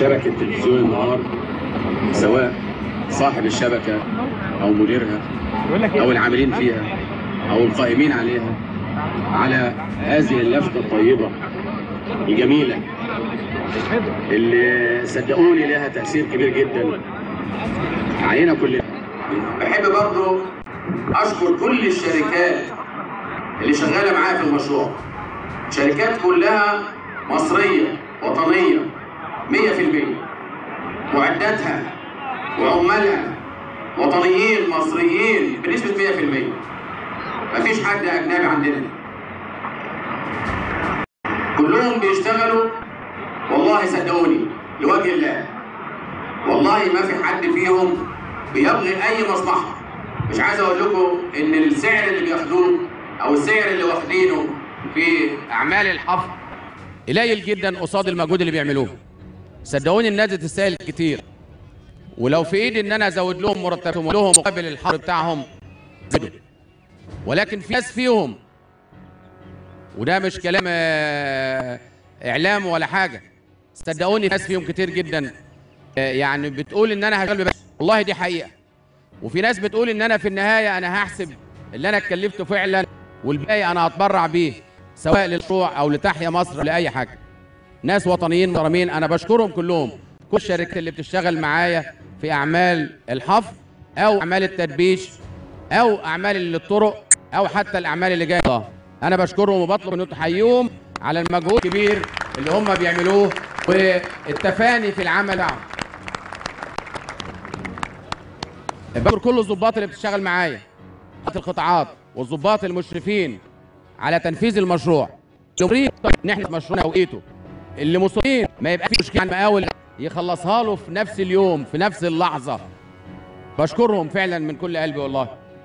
شبكة تلفزيون النهار سواء صاحب الشبكة أو مديرها أو العاملين فيها أو القائمين عليها على هذه اللفتة الطيبة الجميلة اللي صدقوني لها تأثير كبير جدا علينا كلنا بحب برضو أشكر كل الشركات اللي شغالة معايا في المشروع شركات كلها مصرية وطنية 100% معداتها وعمالها وطنيين مصريين بنسبة 100% مفيش حد أجنبي عندنا كلهم بيشتغلوا والله صدقوني لوجه الله والله ما في حد فيهم بيبغي أي مصلحة مش عايز أقول لكم إن السعر اللي بياخدوه أو السعر اللي واخدينه في أعمال الحفر قليل جدا قصاد المجهود اللي بيعملوه صدقوني الناس دي تستاهل كتير ولو في ايدي ان انا ازود لهم مرتبهم ولهم مقابل الحر بتاعهم زودوا ولكن في ناس فيهم وده مش كلام آه، اعلام ولا حاجه صدقوني ناس فيهم كتير جدا آه، يعني بتقول ان انا هشتغل ببلاش والله دي حقيقه وفي ناس بتقول ان انا في النهايه انا هحسب اللي انا اتكلفته فعلا والباقي انا هتبرع بيه سواء للمشروع او لتحيا مصر أو لاي حاجه ناس وطنيين محترمين انا بشكرهم كلهم كل الشركات اللي بتشتغل معايا في اعمال الحفر او اعمال التدبيش او اعمال الطرق او حتى الاعمال اللي جايه انا بشكرهم وبطلب ان تحييهم على المجهود الكبير اللي هم بيعملوه والتفاني في العمل بتاعهم بشكر كل الضباط اللي بتشتغل معايا القطاعات والضباط المشرفين على تنفيذ المشروع اللي ان احنا مشروعنا توقيته اللي مصرين ما يبقى في مشكله عن مقاول يخلصها له في نفس اليوم في نفس اللحظه بشكرهم فعلا من كل قلبي والله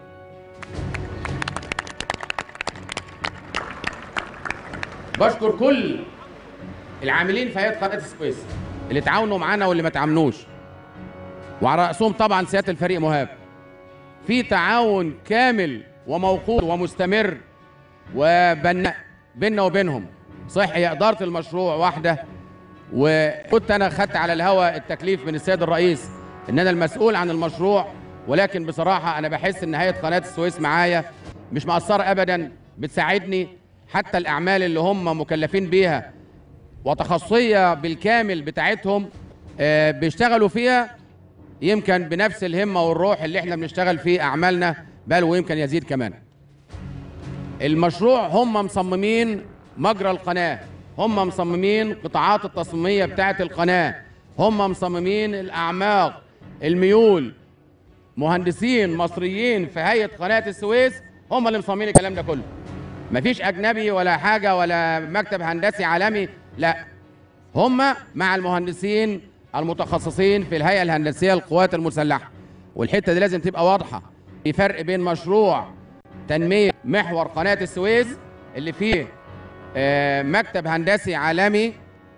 بشكر كل العاملين في هيئه قناه السويس اللي تعاونوا معانا واللي ما تعاونوش وعلى راسهم طبعا سياده الفريق مهاب في تعاون كامل وموقوت ومستمر وبناء بيننا وبينهم صحيح هي اداره المشروع واحده وكنت انا خدت على الهوا التكليف من السيد الرئيس ان انا المسؤول عن المشروع ولكن بصراحه انا بحس ان هيئه قناه السويس معايا مش مقصره ابدا بتساعدني حتى الاعمال اللي هم مكلفين بيها وتخصصيه بالكامل بتاعتهم آه، بيشتغلوا فيها يمكن بنفس الهمه والروح اللي احنا بنشتغل في اعمالنا بل ويمكن يزيد كمان المشروع هم مصممين مجرى القناة هم مصممين قطاعات التصميمية بتاعة القناة هم مصممين الأعماق الميول مهندسين مصريين في هيئة قناة السويس هم اللي مصممين الكلام ده كله مفيش أجنبي ولا حاجة ولا مكتب هندسي عالمي لا هم مع المهندسين المتخصصين في الهيئة الهندسية للقوات المسلحة والحتة دي لازم تبقى واضحة في فرق بين مشروع تنمية محور قناة السويس اللي فيه آه، مكتب هندسي عالمي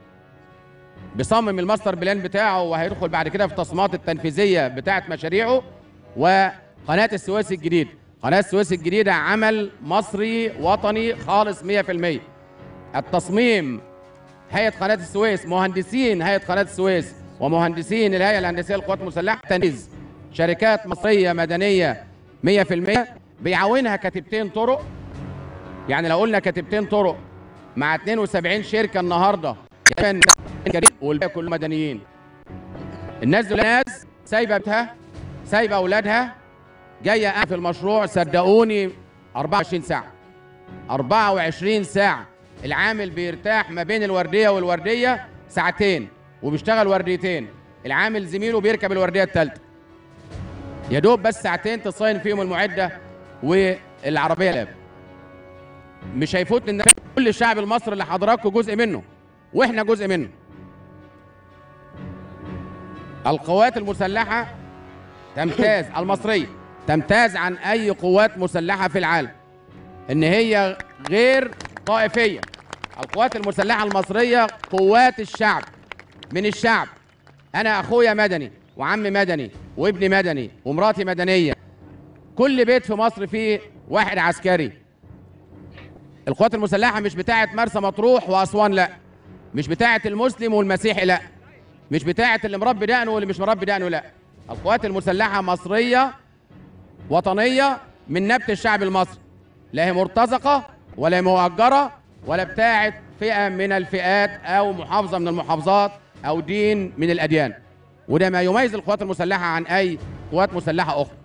بيصمم الماستر بلان بتاعه وهيدخل بعد كده في التصميمات التنفيذية بتاعة مشاريعه وقناة السويس الجديد قناة السويس الجديدة عمل مصري وطني خالص 100% التصميم هيئة قناة السويس مهندسين هيئة قناة السويس ومهندسين الهيئة الهندسية للقوات المسلحة تنفيذ شركات مصرية مدنية 100% بيعاونها كتيبتين طرق يعني لو قلنا كتيبتين طرق مع 72 شركة النهاردة يعني والباقي كلهم مدنيين الناس دول ناس سايبة بيتها سايبة أولادها جاية قاعدة في المشروع صدقوني 24 ساعة 24 ساعة العامل بيرتاح ما بين الوردية والوردية ساعتين وبيشتغل ورديتين العامل زميله بيركب الوردية الثالثة يا دوب بس ساعتين تصين فيهم المعدة والعربية لاب مش هيفوتني ان كل الشعب المصري اللي حضراتكم جزء منه واحنا جزء منه القوات المسلحة تمتاز المصرية تمتاز عن أي قوات مسلحة في العالم إن هي غير طائفية القوات المسلحة المصرية قوات الشعب من الشعب أنا أخويا مدني وعمي مدني وابني مدني ومراتي مدنية كل بيت في مصر فيه واحد عسكري القوات المسلحة مش بتاعة مرسى مطروح وأسوان لا مش بتاعة المسلم والمسيحي لا مش بتاعه اللي مربي دقنه واللي مش مربي دقنه لا القوات المسلحه مصريه وطنيه من نبت الشعب المصري لا هي مرتزقه ولا هي مؤجره ولا بتاعه فئه من الفئات او محافظه من المحافظات او دين من الاديان وده ما يميز القوات المسلحه عن اي قوات مسلحه اخرى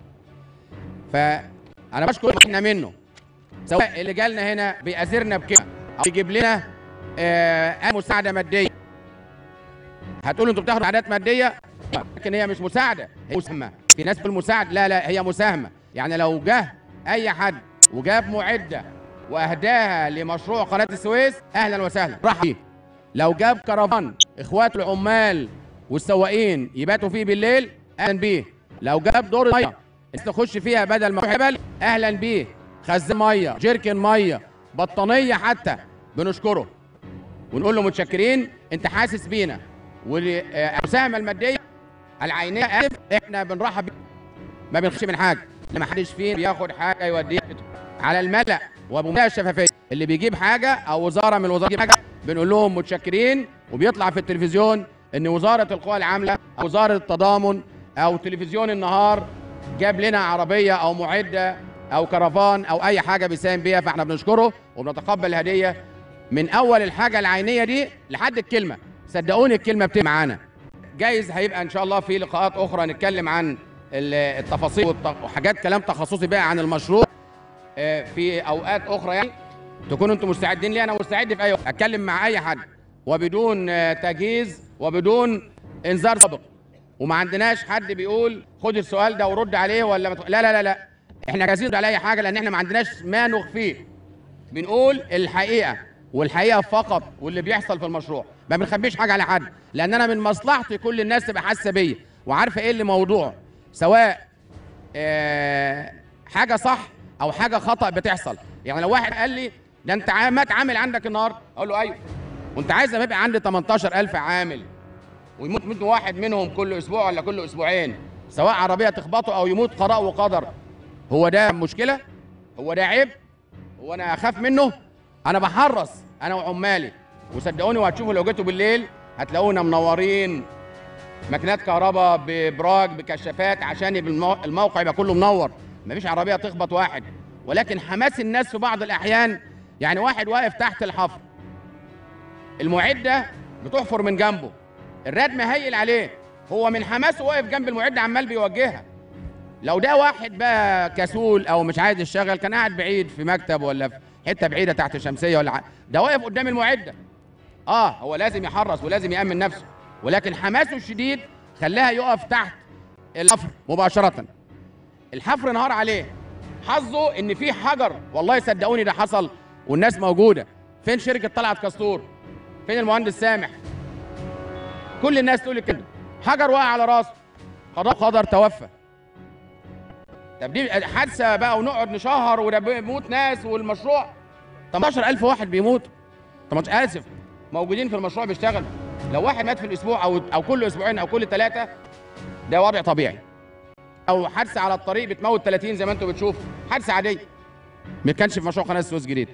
فانا بشكر احنا منه سواء اللي جالنا هنا بيأثرنا بكلمه او يجيب لنا آه مساعده ماديه هتقولوا انتوا بتاخدوا مساعدات ماديه لكن هي مش مساعده هي مساهمه في ناس في المساعد لا لا هي مساهمه يعني لو جه اي حد وجاب معده واهداها لمشروع قناه السويس اهلا وسهلا راح بيه لو جاب كرفان اخوات العمال والسواقين يباتوا فيه بالليل اهلا بيه لو جاب دور ميه تخش فيها بدل ما حبل اهلا بيه خزان ميه جيركن ميه بطانيه حتى بنشكره ونقول له متشكرين انت حاسس بينا والمساهمه الماديه العينيه اسف احنا بنرحب بيه ما بنخش من حاجه لما حدش فينا بياخد حاجه يوديها على الملأ وبمنتهى الشفافيه اللي بيجيب حاجه او وزاره من الوزارات حاجه بنقول لهم متشكرين وبيطلع في التلفزيون ان وزاره القوى العامله او وزاره التضامن او تلفزيون النهار جاب لنا عربيه او معده او كرفان او اي حاجه بيساهم بيها فاحنا بنشكره وبنتقبل الهديه من اول الحاجه العينيه دي لحد الكلمه صدقوني الكلمه بتبقى معانا جايز هيبقى ان شاء الله في لقاءات اخرى نتكلم عن التفاصيل وحاجات كلام تخصصي بقى عن المشروع في اوقات اخرى يعني تكونوا انتم مستعدين لي انا مستعد في اي وقت اتكلم مع اي حد وبدون تجهيز وبدون انذار سابق وما عندناش حد بيقول خد السؤال ده ورد عليه ولا مت... لا لا لا لا احنا جاهزين على اي حاجه لان احنا ما عندناش ما نخفيه بنقول الحقيقه والحقيقه فقط واللي بيحصل في المشروع ما بنخبيش حاجه على حد لان انا من مصلحتي كل الناس تبقى حاسه بيا وعارفه ايه اللي موضوع سواء اه حاجه صح او حاجه خطا بتحصل يعني لو واحد قال لي ده انت مات عامل عندك النهارده اقول له ايوه وانت عايز لما يبقى عندي 18000 عامل ويموت منه واحد منهم كل اسبوع ولا كل اسبوعين سواء عربيه تخبطه او يموت قضاء وقدر هو ده مشكله هو ده عيب هو انا اخاف منه انا بحرص انا وعمالي وصدقوني وهتشوفوا لو جيتوا بالليل هتلاقونا منورين ماكينات كهرباء ببراج بكشافات عشان الموقع يبقى كله منور مفيش عربيه تخبط واحد ولكن حماس الناس في بعض الاحيان يعني واحد واقف تحت الحفر المعده بتحفر من جنبه الردم هيل عليه هو من حماسه واقف جنب المعده عمال بيوجهها لو ده واحد بقى كسول او مش عايز يشتغل كان قاعد بعيد في مكتب ولا في حته بعيده تحت شمسيه ولا ده واقف قدام المعده اه هو لازم يحرص ولازم يامن نفسه ولكن حماسه الشديد خلاها يقف تحت الحفر مباشره الحفر نهار عليه حظه ان في حجر والله صدقوني ده حصل والناس موجوده فين شركه طلعت كاستور فين المهندس سامح كل الناس تقول كده حجر وقع على راسه قضاء قدر توفى طب دي حادثه بقى ونقعد نشهر وده بيموت ناس والمشروع 18000 واحد بيموت طب اسف موجودين في المشروع بيشتغلوا لو واحد مات في الاسبوع او او كل اسبوعين او كل ثلاثه ده وضع طبيعي او حادثه على الطريق بتموت 30 زي ما انتم بتشوفوا حادثه عاديه ما كانش في مشروع قناه السويس جديد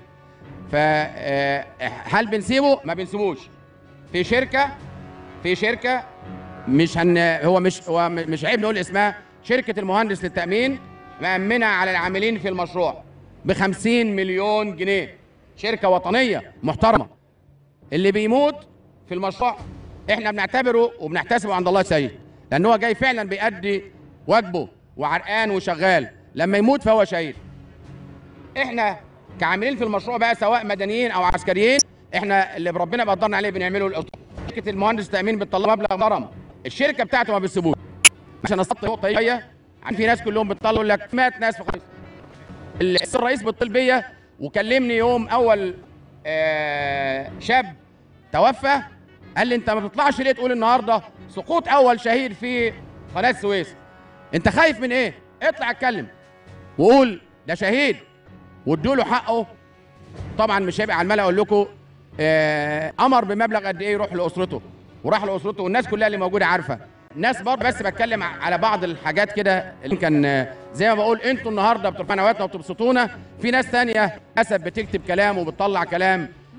فهل بنسيبه ما بنسيبوش في شركه في شركه مش هن هو مش هو مش عيب نقول اسمها شركه المهندس للتامين مأمنة على العاملين في المشروع ب 50 مليون جنيه شركه وطنيه محترمه اللي بيموت في المشروع احنا بنعتبره وبنحتسبه عند الله سيد لان هو جاي فعلا بيأدي واجبه وعرقان وشغال لما يموت فهو شهيد احنا كعاملين في المشروع بقى سواء مدنيين او عسكريين احنا اللي ربنا بيقدرنا عليه بنعمله شركه المهندس التامين بتطلع مبلغ محترم الشركه بتاعته ما بتسيبوش عشان اصطدم نقطه هي في ناس كلهم بتطلعوا يقول لك مات ناس في خمس الرئيس بيتصل بيا وكلمني يوم اول آه شاب توفى قال لي انت ما بتطلعش ليه تقول النهارده سقوط اول شهيد في قناه السويس انت خايف من ايه اطلع اتكلم وقول ده شهيد وادوا له حقه طبعا مش هيبقى على الملا اقول لكم آه امر بمبلغ قد ايه يروح لاسرته وراح لاسرته والناس كلها اللي موجوده عارفه الناس برضه بس بتكلم على بعض الحاجات كده اللي كان زي ما بقول انتوا النهارده بترفعوا نواتنا وبتبسطونا في ناس ثانيه للاسف بتكتب كلام وبتطلع كلام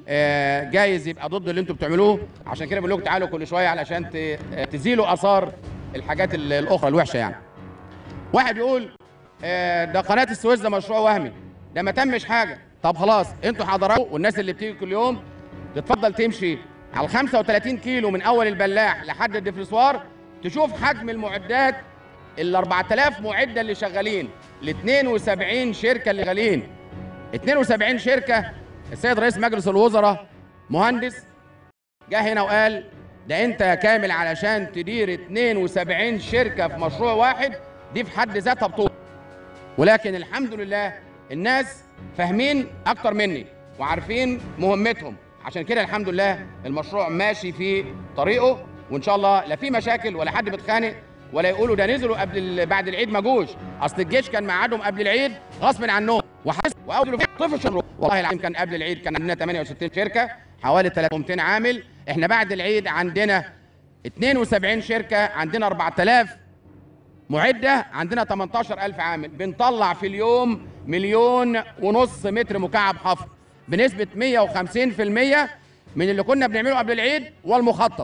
آه، جايز يبقى ضد اللي انتوا بتعملوه عشان كده بقول لكم تعالوا كل شويه علشان ت- آه، تزيلوا اثار الحاجات ال- الاخرى الوحشه يعني واحد يقول آه، ده قناه السويس ده مشروع وهمي ده ما تمش حاجه طب خلاص انتوا حضراتكم والناس اللي بتيجي كل يوم تتفضل تمشي على 35 كيلو من اول البلاح لحد الدفرسوار تشوف حجم المعدات ال 4000 معده اللي شغالين ال 72 شركه اللي شغالين 72 شركه السيد رئيس مجلس الوزراء مهندس جه هنا وقال ده انت يا كامل علشان تدير 72 شركه في مشروع واحد دي في حد ذاتها بطوله ولكن الحمد لله الناس فاهمين اكتر مني وعارفين مهمتهم عشان كده الحمد لله المشروع ماشي في طريقه وان شاء الله لا في مشاكل ولا حد بيتخانق ولا يقولوا ده نزلوا قبل ال- بعد العيد ما جوش اصل الجيش كان ميعادهم قبل العيد غصب عنهم وحس واول طفشوا الروح. والله العظيم كان قبل العيد كان عندنا 68 شركه حوالي 300 عامل احنا بعد العيد عندنا 72 شركه عندنا 4000 معدة عندنا 18000 عامل بنطلع في اليوم مليون ونص متر مكعب حفر بنسبة 150% من اللي كنا بنعمله قبل العيد والمخطط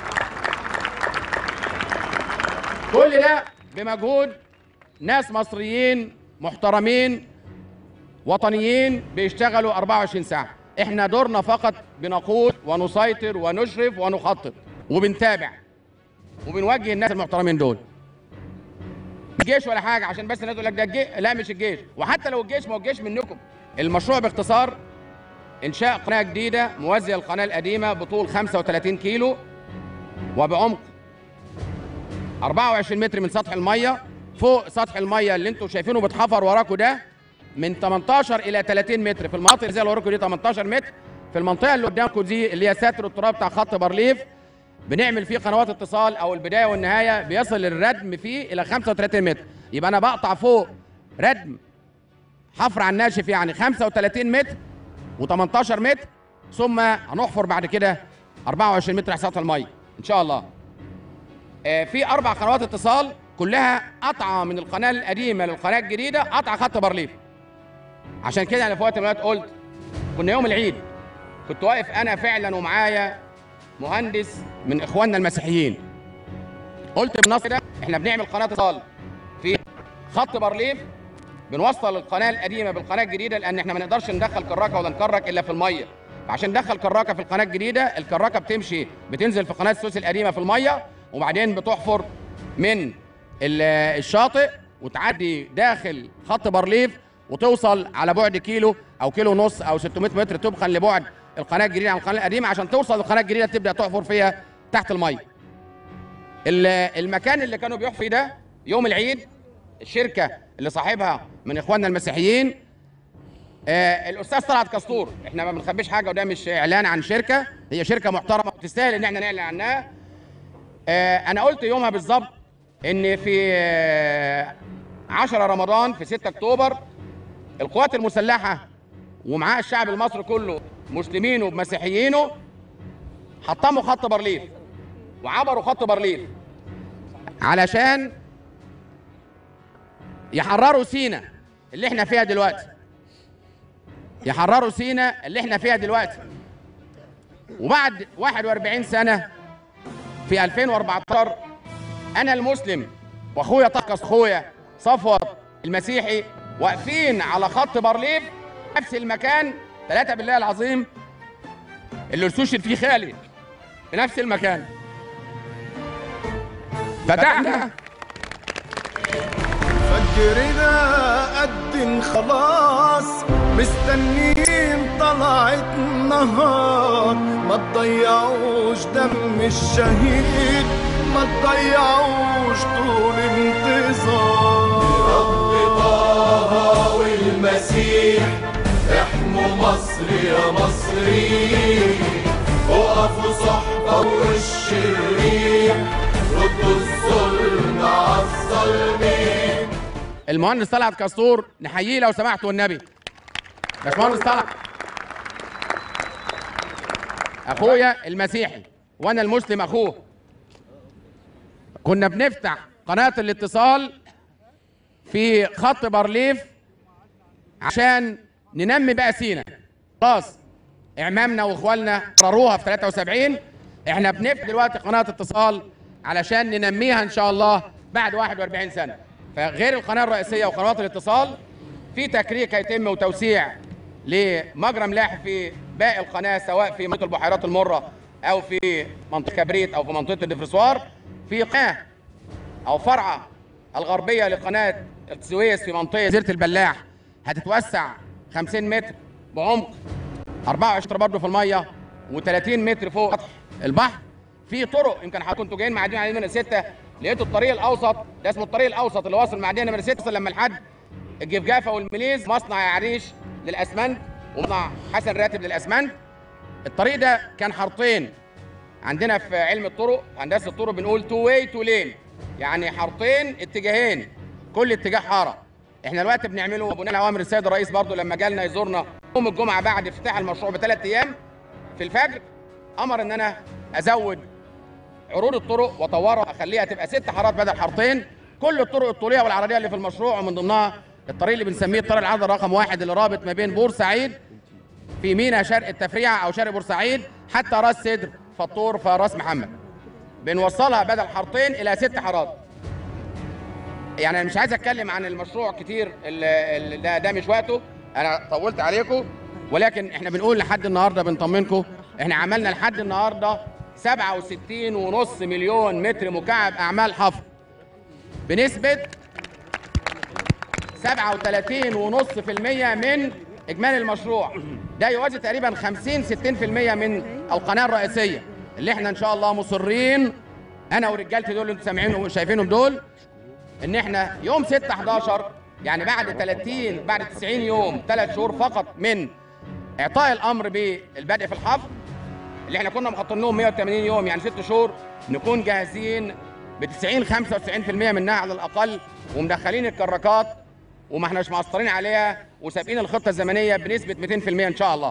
كل ده بمجهود ناس مصريين محترمين وطنيين بيشتغلوا 24 ساعة احنا دورنا فقط بنقود ونسيطر ونشرف ونخطط وبنتابع وبنوجه الناس المحترمين دول الجيش ولا حاجه عشان بس الناس تقول لك ده الجيش لا مش الجيش وحتى لو الجيش ما هو الجيش منكم المشروع باختصار انشاء قناه جديده موازيه للقناه القديمه بطول 35 كيلو وبعمق 24 متر من سطح الميه فوق سطح الميه اللي انتم شايفينه بتحفر وراكم ده من 18 الى 30 متر في المناطق زي اللي وراكم دي 18 متر في المنطقه اللي قدامكم دي اللي هي ساتر التراب بتاع خط بارليف بنعمل فيه قنوات اتصال او البدايه والنهايه بيصل الردم فيه الى 35 متر يبقى انا بقطع فوق ردم حفر على الناشف يعني 35 متر و18 متر ثم هنحفر بعد كده 24 متر على سطح الميه ان شاء الله آه، في اربع قنوات اتصال كلها قطعه من القناه القديمه للقناه الجديده قطعه خط بارليف عشان كده انا في وقت من الاوقات قلت كنا يوم العيد كنت واقف انا فعلا ومعايا مهندس من اخواننا المسيحيين قلت بالنص ده احنا بنعمل قناه اتصال في خط بارليف بنوصل القناه القديمه بالقناه الجديده لان احنا ما نقدرش ندخل كراكه ولا نكرك الا في الميه عشان ندخل كراكه في القناه الجديده الكراكه بتمشي بتنزل في قناه السويس القديمه في الميه وبعدين بتحفر من ال- الشاطئ وتعدي داخل خط بارليف وتوصل على بعد كيلو او كيلو ونص او 600 متر طبقا لبعد القناه الجديده عن القناه القديمه عشان توصل للقناه الجديده تبدا تحفر فيها تحت الميه. ال- المكان اللي كانوا بيحفروا فيه ده يوم العيد الشركه اللي صاحبها من اخواننا المسيحيين آه الاستاذ طلعت كستور احنا ما بنخبيش حاجه وده مش اعلان عن شركه هي شركه محترمه تستاهل ان احنا نعلن عنها آه انا قلت يومها بالظبط ان في آه 10 رمضان في 6 اكتوبر القوات المسلحه ومعاه الشعب المصري كله مسلمينه ومسيحيينه حطموا خط بارليف وعبروا خط بارليف علشان يحرروا سينا اللي احنا فيها دلوقتي يحرروا سينا اللي احنا فيها دلوقتي وبعد 41 سنه في 2014 انا المسلم واخويا طقس اخويا صفوت المسيحي واقفين على خط بارليف نفس المكان ثلاثة بالله العظيم اللي استشهد فيه خالي في نفس المكان فتحنا فجرنا قد خلاص مستنيين طلعت النهار ما تضيعوش دم الشهيد ما تضيعوش طول انتظار رب طه والمسيح احموا مصر يا مصريين وقفوا صحبة وش الريح ردوا الظلم على الظالمين المهندس طلعت كستور نحييه لو سمحت والنبي باشمهندس طلعت اخويا المسيحي وانا المسلم اخوه كنا بنفتح قناه الاتصال في خط بارليف عشان ننمي بقى سينا خلاص اعمامنا واخوالنا قرروها في 73 احنا بنفتح دلوقتي قناه اتصال علشان ننميها ان شاء الله بعد 41 سنه فغير القناه الرئيسيه وقنوات الاتصال في تكريك هيتم وتوسيع لمجرى ملاح في باقي القناه سواء في منطقه البحيرات المره او في منطقه كبريت او في منطقه الدفرسوار في قناه او فرعه الغربيه لقناه السويس في منطقه جزيره البلاح هتتوسع 50 متر بعمق 24 متر برضه في الميه و30 متر فوق سطح البحر في طرق يمكن حضرتك كنتوا جايين معديين على نمره 6 لقيتوا الطريق الاوسط ده اسمه الطريق الاوسط اللي واصل معديه نمره 6 وصل لما لحد الجفجافه والمليز مصنع عريش للاسمنت ومصنع حسن راتب للاسمنت الطريق ده كان حارتين عندنا في علم الطرق هندسه الطرق بنقول تو واي تو لين يعني حارتين اتجاهين كل اتجاه حاره احنا دلوقتي بنعمله بناء على اوامر السيد الرئيس برضو لما جالنا يزورنا يوم الجمعه بعد افتتاح المشروع بثلاث ايام في الفجر امر ان انا ازود عروض الطرق واطورها اخليها تبقى ست حارات بدل حارتين كل الطرق الطوليه والعرضيه اللي في المشروع ومن ضمنها الطريق اللي بنسميه الطريق العرضي رقم واحد اللي رابط ما بين بورسعيد في مينا شرق التفريعه او شرق بورسعيد حتى راس سدر فطور فراس محمد بنوصلها بدل حارتين الى ست حارات يعني انا مش عايز اتكلم عن المشروع كتير ال- ال- ده ده مش وقته انا طولت عليكم ولكن احنا بنقول لحد النهارده بنطمنكم احنا عملنا لحد النهارده 67 ونص مليون متر مكعب اعمال حفر بنسبه 37 ونص في المية من اجمالي المشروع ده يوازي تقريبا 50 60% من القناه الرئيسيه اللي احنا ان شاء الله مصرين انا ورجالتي دول اللي انتم سامعينهم وشايفينهم دول ان احنا يوم 6 11 يعني بعد 30 بعد 90 يوم ثلاث شهور فقط من اعطاء الامر بالبدء في الحفر اللي احنا كنا مخططين لهم 180 يوم يعني ست شهور نكون جاهزين ب 90 95% منها على الاقل ومدخلين الكراكات وما احناش مقصرين عليها وسابقين الخطه الزمنيه بنسبه 200% ان شاء الله.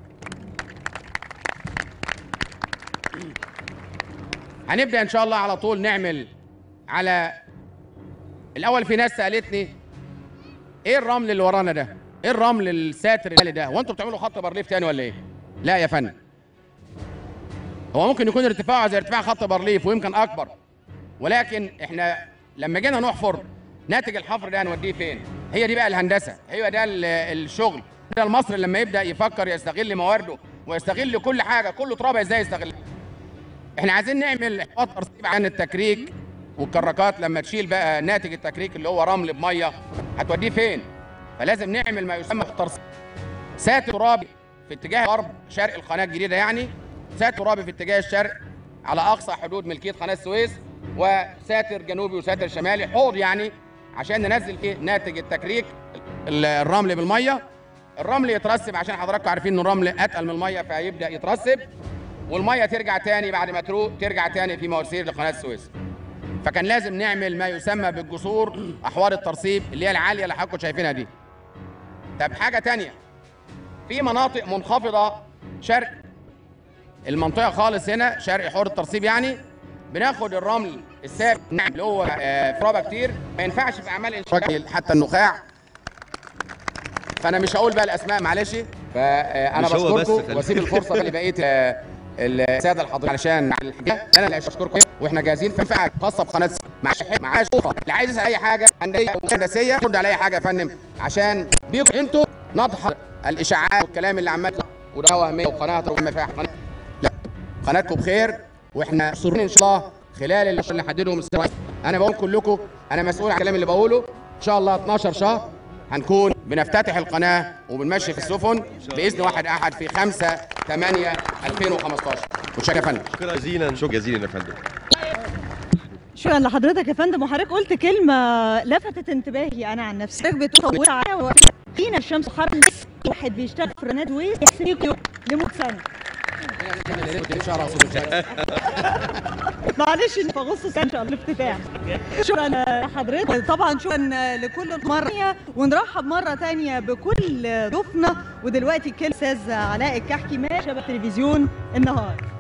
هنبدا ان شاء الله على طول نعمل على الاول في ناس سالتني ايه الرمل اللي ورانا ده؟ ايه الرمل الساتر اللي ده؟ هو انتوا بتعملوا خط بارليف تاني ولا ايه؟ لا يا فندم. هو ممكن يكون ارتفاعه زي ارتفاع خط بارليف ويمكن اكبر ولكن احنا لما جينا نحفر ناتج الحفر ده هنوديه فين؟ هي دي بقى الهندسه، هي ده ال- الشغل، ده المصري لما يبدا يفكر يستغل موارده ويستغل كل حاجه، كل ترابه ازاي يستغلها. احنا عايزين نعمل احباط ترسيب عن التكريك والكراكات لما تشيل بقى ناتج التكريك اللي هو رمل بميه هتوديه فين؟ فلازم نعمل ما يسمى بالترسيب. ساتر ترابي في اتجاه غرب شرق القناه الجديده يعني ساتر ترابي في اتجاه الشرق على اقصى حدود ملكيه قناه السويس وساتر جنوبي وساتر شمالي حوض يعني عشان ننزل فيه ناتج التكريك ال- الرمل بالميه الرمل يترسب عشان حضراتكم عارفين ان الرمل اتقل من الميه فيبدا يترسب والميه ترجع تاني بعد ما تروق ترجع تاني في مواسير لقناه السويس فكان لازم نعمل ما يسمى بالجسور احوار الترسيب اللي هي العاليه اللي حضراتكم شايفينها دي طب حاجه تانية في مناطق منخفضه شرق المنطقه خالص هنا شرق حوض الترسيب يعني بناخد الرمل الثابت نعم اللي هو آه، ترابه كتير ما ينفعش في اعمال انشاء حتى النخاع فانا مش هقول بقى الاسماء معلش فانا مش هو بس بشكركم خلي- واسيب الفرصه لبقيه آه، الساده الحاضرين علشان الحاجة. انا اللي اشكركم واحنا جاهزين في فعل خاصه بقناه مع مع شوفه اللي عايز يسال اي حاجه هندسيه وهندسيه رد على اي حاجه يا فندم عشان بيكم انتوا نضحك الاشاعات والكلام اللي عمال وده وهميه وقناه ما فيها قناه لا قناتكم بخير واحنا مصرين ان شاء الله خلال اللي اللي حددهم السيد انا بقول كلكم انا مسؤول عن الكلام اللي بقوله ان شاء الله 12 شهر هنكون بنفتتح القناه وبنمشي في السفن باذن واحد احد في 5 8 2015 وشكرا يا فندم شكرا جزيلا شكرا جزيلا يا فندم شكرا لحضرتك يا فندم وحضرتك قلت كلمة لفتت انتباهي أنا عن نفسي حضرتك بتطور عليها فينا الشمس حر واحد بيشتغل في رناد ويس يحسن لمدة سنة معلش إن في أغسطس إن شاء الله الافتتاح شكرا لحضرتك طبعا شكرا لكل مرة ونرحب مرة تانية بكل ضيوفنا ودلوقتي كل أستاذ علاء الكحكي ماشي تلفزيون النهار